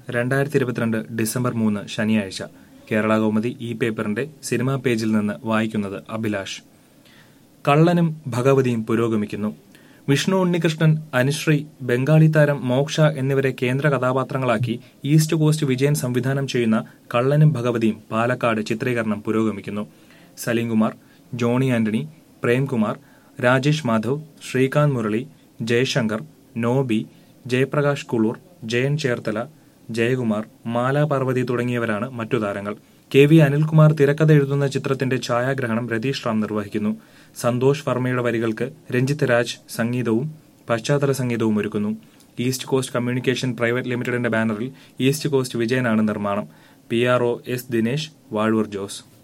രണ്ടായിരത്തി ഇരുപത്തിരണ്ട് ഡിസംബർ മൂന്ന് ശനിയാഴ്ച കേരള കൗമുദി ഈ പേപ്പറിന്റെ സിനിമാ പേജിൽ നിന്ന് വായിക്കുന്നത് അഭിലാഷ് കള്ളനും ഭഗവതിയും പുരോഗമിക്കുന്നു വിഷ്ണു ഉണ്ണികൃഷ്ണൻ അനുശ്രീ ബംഗാളി താരം മോക്ഷ എന്നിവരെ കേന്ദ്ര കഥാപാത്രങ്ങളാക്കി ഈസ്റ്റ് കോസ്റ്റ് വിജയൻ സംവിധാനം ചെയ്യുന്ന കള്ളനും ഭഗവതിയും പാലക്കാട് ചിത്രീകരണം പുരോഗമിക്കുന്നു സലീംകുമാർ ജോണി ആന്റണി പ്രേംകുമാർ രാജേഷ് മാധവ് ശ്രീകാന്ത് മുരളി ജയശങ്കർ നോബി ജയപ്രകാശ് കുളൂർ ജയൻ ചേർത്തല ജയകുമാർ മാല പാർവതി തുടങ്ങിയവരാണ് മറ്റു താരങ്ങൾ കെ വി അനിൽകുമാർ തിരക്കഥ എഴുതുന്ന ചിത്രത്തിന്റെ ഛായാഗ്രഹണം രതീഷ് റാം നിർവഹിക്കുന്നു സന്തോഷ് വർമ്മയുടെ വരികൾക്ക് രഞ്ജിത്ത് രാജ് സംഗീതവും പശ്ചാത്തല സംഗീതവും ഒരുക്കുന്നു ഈസ്റ്റ് കോസ്റ്റ് കമ്മ്യൂണിക്കേഷൻ പ്രൈവറ്റ് ലിമിറ്റഡിന്റെ ബാനറിൽ ഈസ്റ്റ് കോസ്റ്റ് വിജയനാണ് നിർമ്മാണം P R O S Dinesh Vazhoor Jose